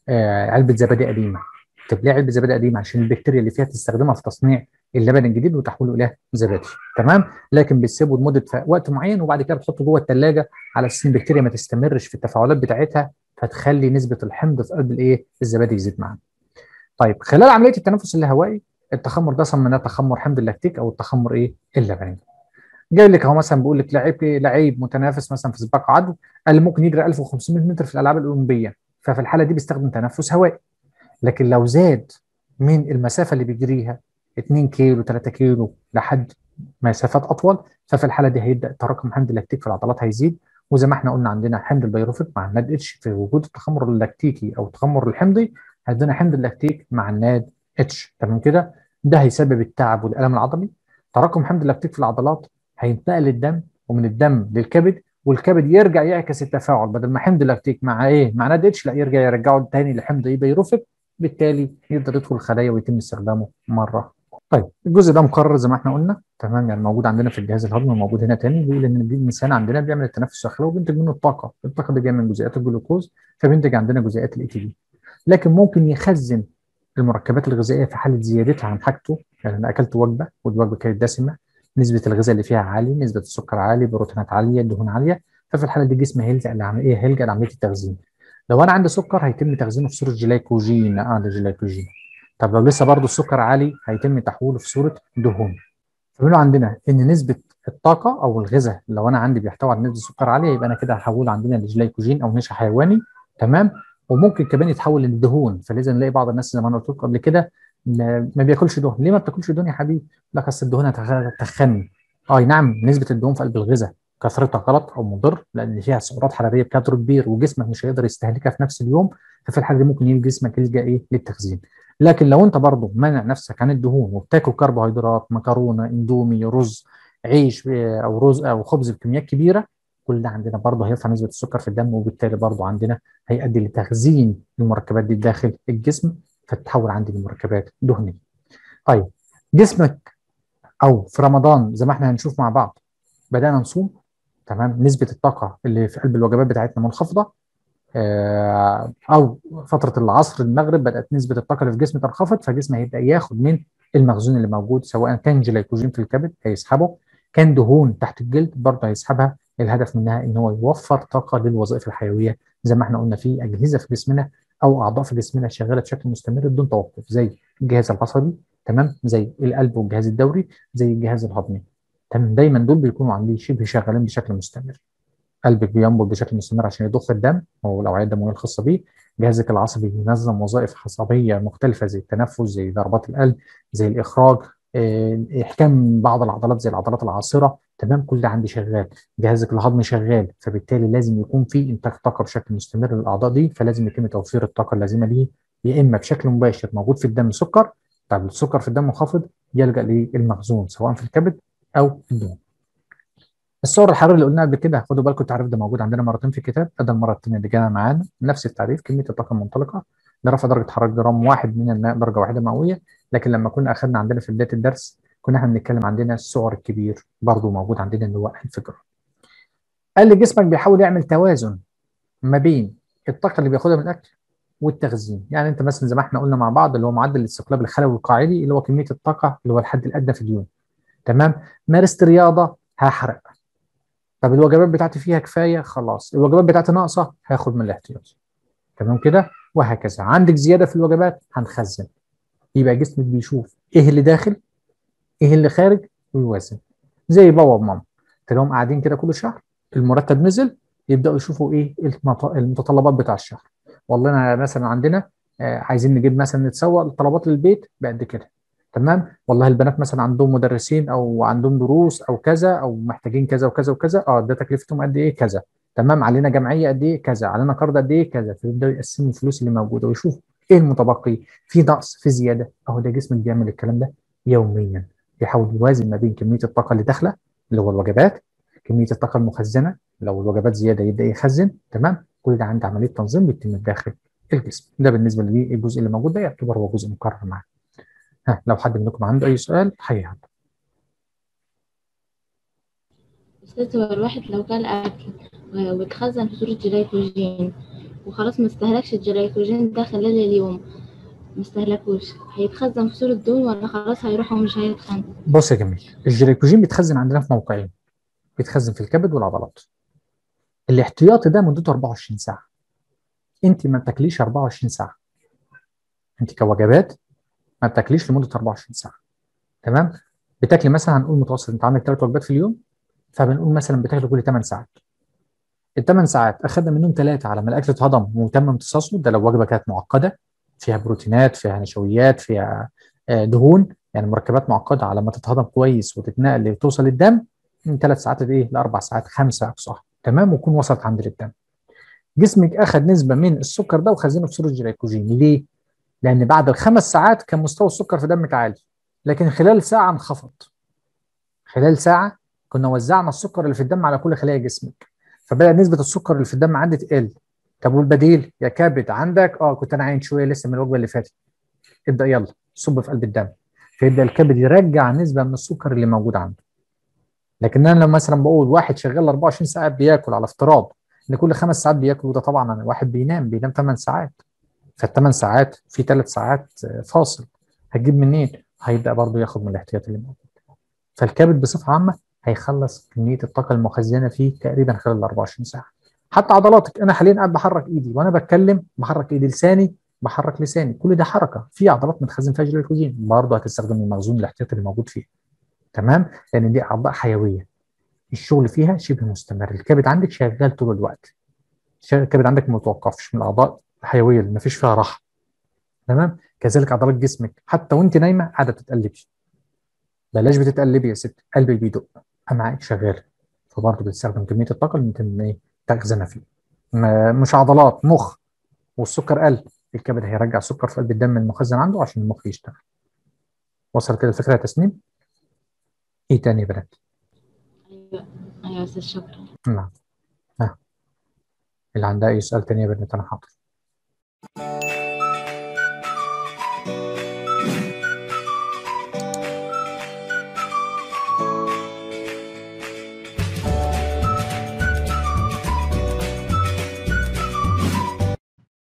آه علبه زبادي قديمه طب ليه علبه زبادي قديمه عشان البكتيريا اللي فيها تستخدمها في تصنيع اللبن الجديد وتحويله الى زبادي تمام لكن بتسيبه لمده ف- وقت معين وبعد كده بتحطه جوه الثلاجه على اساس ان البكتيريا ما تستمرش في التفاعلات بتاعتها فتخلي نسبه الحمض في قلب الايه الزبادي يزيد معانا طيب خلال عمليه التنفس اللاهوائي التخمر ده سميناه تخمر حمض اللاكتيك او التخمر ايه اللبني جاي لك اهو مثلا بيقول لك لعيب لعيب متنافس مثلا في سباق عدو قال لي ممكن يجري 1500 متر في الالعاب الاولمبيه ففي الحاله دي بيستخدم تنفس هوائي لكن لو زاد من المسافه اللي بيجريها 2 كيلو 3 كيلو لحد مسافات اطول ففي الحاله دي هيبدا تراكم حمض اللاكتيك في العضلات هيزيد وزي ما احنا قلنا عندنا حمض البيروفيك مع الناد اتش في وجود التخمر اللاكتيكي او التخمر الحمضي عندنا حمض اللاكتيك مع الناد اتش تمام كده ده هيسبب التعب والالم العضلي تراكم حمض اللاكتيك في العضلات هينتقل للدم ومن الدم للكبد والكبد يرجع يعكس التفاعل بدل ما حمض اللاكتيك مع ايه مع ناد اتش لا يرجع يرجعه تاني لحمض ايه بيروفيك بالتالي يقدر يدخل الخلايا ويتم استخدامه مره طيب الجزء ده مقرر زي ما احنا قلنا تمام يعني موجود عندنا في الجهاز الهضمي وموجود هنا تاني بيقول ان الانسان عندنا بيعمل التنفس الخلوي وبينتج منه الطاقه الطاقه دي جايه من جزيئات الجلوكوز فبينتج عندنا جزيئات الاي تي بي لكن ممكن يخزن المركبات الغذائيه في حاله زيادتها عن حاجته يعني انا اكلت وجبه والوجبه كانت دسمه نسبه الغذاء اللي فيها عالي نسبه السكر عالي بروتينات عاليه دهون عاليه ففي الحاله دي الجسم هيلجا لعمليه هيلجا لعمليه التخزين لو انا عندي سكر هيتم تخزينه في صوره جلايكوجين اه ده جلايكوجين طب لو لسه برضه السكر عالي هيتم تحويله في صوره دهون فبيقولوا عندنا ان نسبه الطاقه او الغذاء لو انا عندي بيحتوي على نسبه سكر عاليه يبقى انا كده هحوله عندنا لجلايكوجين او نشا حيواني تمام وممكن كمان يتحول للدهون فلذا نلاقي بعض الناس زي ما انا قلت لكم قبل كده ما ما بياكلش دهون ليه ما بتاكلش دهون يا حبيبي لك اصل الدهون هتخني اي نعم نسبه الدهون في قلب الغذاء كثرتها غلط او مضر لان فيها سعرات حراريه بقدر كبير وجسمك مش هيقدر يستهلكها في نفس اليوم ففي الحاله دي ممكن يجي جسمك يلجا ايه للتخزين لكن لو انت برضه مانع نفسك عن الدهون وبتاكل كربوهيدرات مكرونه اندومي رز عيش آه، او رز او خبز بكميات كبيره كل ده عندنا برضه هيرفع نسبه السكر في الدم وبالتالي برضه عندنا هيؤدي لتخزين المركبات دي داخل الجسم فتتحول عندي لمركبات دهنيه. طيب جسمك او في رمضان زي ما احنا هنشوف مع بعض بدانا نصوم تمام نسبه الطاقه اللي في قلب الوجبات بتاعتنا منخفضه آه، او فتره العصر المغرب بدات نسبه الطاقه اللي في الجسم تنخفض فالجسم هيبدا ياخد من المخزون اللي موجود سواء كان جلايكوجين في الكبد هيسحبه كان دهون تحت الجلد برضه هيسحبها الهدف منها ان هو يوفر طاقه للوظائف الحيويه زي ما احنا قلنا في اجهزه في جسمنا او اعضاء في جسمنا شغاله بشكل مستمر بدون توقف زي الجهاز العصبي تمام زي القلب والجهاز الدوري زي الجهاز الهضمي تمام دايما دول بيكونوا عاملين شبه شغالين بشكل مستمر قلبك بينبض بشكل مستمر عشان يضخ الدم او الاوعيه الدمويه الخاصه بيه جهازك العصبي بينظم وظائف عصبيه مختلفه زي التنفس زي ضربات القلب زي الاخراج آه، احكام بعض العضلات زي العضلات العاصره تمام كل ده عندي شغال جهازك الهضمي شغال فبالتالي لازم يكون في انتاج طاقه بشكل مستمر للاعضاء دي فلازم يتم توفير الطاقه اللازمه ليه يا اما بشكل مباشر موجود في الدم سكر طب السكر في الدم منخفض يلجا للمخزون سواء في الكبد او الدهون السعر الحراري اللي قلناه قبل كده خدوا بالكم التعريف ده موجود عندنا مرتين في الكتاب ده المره الثانيه اللي جايه معانا نفس التعريف كميه الطاقه المنطلقه لرفع درجه حراره جرام واحد من الماء درجه واحده مئويه لكن لما كنا اخذنا عندنا في بدايه الدرس كنا احنا بنتكلم عندنا السعر الكبير برضه موجود عندنا اللي هو 1000 جرام قال لي جسمك بيحاول يعمل توازن ما بين الطاقه اللي بياخدها من الاكل والتخزين يعني انت مثلا زي ما احنا قلنا مع بعض اللي هو معدل الاستقلاب الخلوي القاعدي اللي هو كميه الطاقه اللي هو الحد الادنى في اليوم تمام مارست رياضه هحرق طب الوجبات بتاعتي فيها كفايه خلاص الوجبات بتاعتي ناقصه هاخد من الاحتياط تمام كده وهكذا عندك زياده في الوجبات هنخزن يبقى جسمك بيشوف ايه اللي داخل ايه اللي خارج ويوازن زي بابا وماما تلاقيهم قاعدين كده كل شهر المرتب نزل يبداوا يشوفوا ايه المط- المتطلبات بتاع الشهر والله انا مثلا عندنا آه، عايزين نجيب مثلا نتسوق الطلبات للبيت بقد كده تمام والله البنات مثلا عندهم مدرسين او عندهم دروس او كذا او محتاجين كذا وكذا وكذا اه ده تكلفتهم قد ايه كذا تمام علينا جمعيه قد ايه كذا علينا قرض قد ايه كذا فيبداوا يقسموا الفلوس اللي موجوده ويشوفوا ايه المتبقي في نقص في زياده اهو ده جسمك بيعمل الكلام ده يوميا بيحاول يوازن ما بين كميه الطاقه اللي داخله اللي هو الوجبات كميه الطاقه المخزنه لو الوجبات زياده يبدا يخزن تمام كل ده عند عمليه تنظيم بيتم داخل الجسم ده بالنسبه للجزء اللي موجود ده يعتبر هو جزء مكرر معانا ها لو حد منكم عنده اي سؤال حيها أستاذ هو الواحد لو كان أكل وبتخزن في صورة جلايكوجين وخلاص ما استهلكش الجلايكوجين ده خلال اليوم ما استهلكوش هيتخزن في صورة دهون ولا خلاص هيروح ومش هيتخن بص يا جميل الجليكوجين بيتخزن عندنا في موقعين بيتخزن في الكبد والعضلات الاحتياطي ده مدته 24 ساعة انت ما بتاكليش 24 ساعة انت كوجبات ما بتاكليش لمدة 24 ساعة تمام بتاكلي مثلا هنقول متوسط انت عندك ثلاث وجبات في اليوم فبنقول مثلا بتاكلي كل 8 ساعات الثمان ساعات اخدنا منهم ثلاثة على ما الاكل اتهضم وتم امتصاصه ده لو وجبة كانت معقدة فيها بروتينات فيها نشويات فيها آه، دهون يعني مركبات معقدة على ما تتهضم كويس وتتنقل وتوصل للدم من ثلاث ساعات لايه لاربع ساعات خمسة صح تمام وتكون وصلت عند الدم جسمك اخذ نسبة من السكر ده وخزنه في صورة جلايكوجين ليه؟ لأن بعد الخمس ساعات كان مستوى السكر في دمك عالي لكن خلال ساعة انخفض خلال ساعة كنا وزعنا السكر اللي في الدم على كل خلايا جسمك فبدأ نسبة السكر اللي في الدم عندي تقل طب والبديل يا كبد عندك اه كنت انا عاين شويه لسه من الوجبه اللي فاتت ابدا يلا صب في قلب الدم فيبدا الكبد يرجع نسبه من السكر اللي موجود عنده لكن انا لما مثلا بقول واحد شغال 24 ساعه بياكل على افتراض ان كل خمس ساعات بياكل وده طبعا أنا واحد بينام بينام 8 ساعات فالثمان ساعات في ثلاث ساعات آه، فاصل هتجيب منين؟ هيبدا برضه ياخد من الاحتياط اللي موجود فالكبد بصفه عامه هيخلص كميه الطاقه المخزنه فيه تقريبا خلال ال 24 ساعه حتى عضلاتك انا حاليا قاعد بحرك ايدي وانا بتكلم بحرك ايدي لساني بحرك لساني كل ده حركه في عضلات متخزن فيها جليكوجين برضه هتستخدم المخزون الاحتياطي اللي موجود فيه تمام لان دي اعضاء حيويه الشغل فيها شبه مستمر الكبد عندك شغال طول الوقت شغل الكبد عندك ما متوقفش من الاعضاء الحيويه اللي ما فيش فيها راحه تمام كذلك عضلات جسمك حتى وانت نايمه قاعده بتتقلبي بلاش بتتقلبي يا ست قلبي بيدق امعائك شغاله فبرضه بتستخدم كميه الطاقه اللي ممكن ايه تخزنها فيه ما- مش عضلات مخ والسكر قل الكبد هيرجع السكر في قلب الدم المخزن عنده عشان المخ يشتغل وصلت كده الفكره يا تسنيم ايه تاني يا بنات ايوه ايوه يا استاذ شكرا نعم ها اللي عندها اي سؤال تاني يا بنات انا حاضر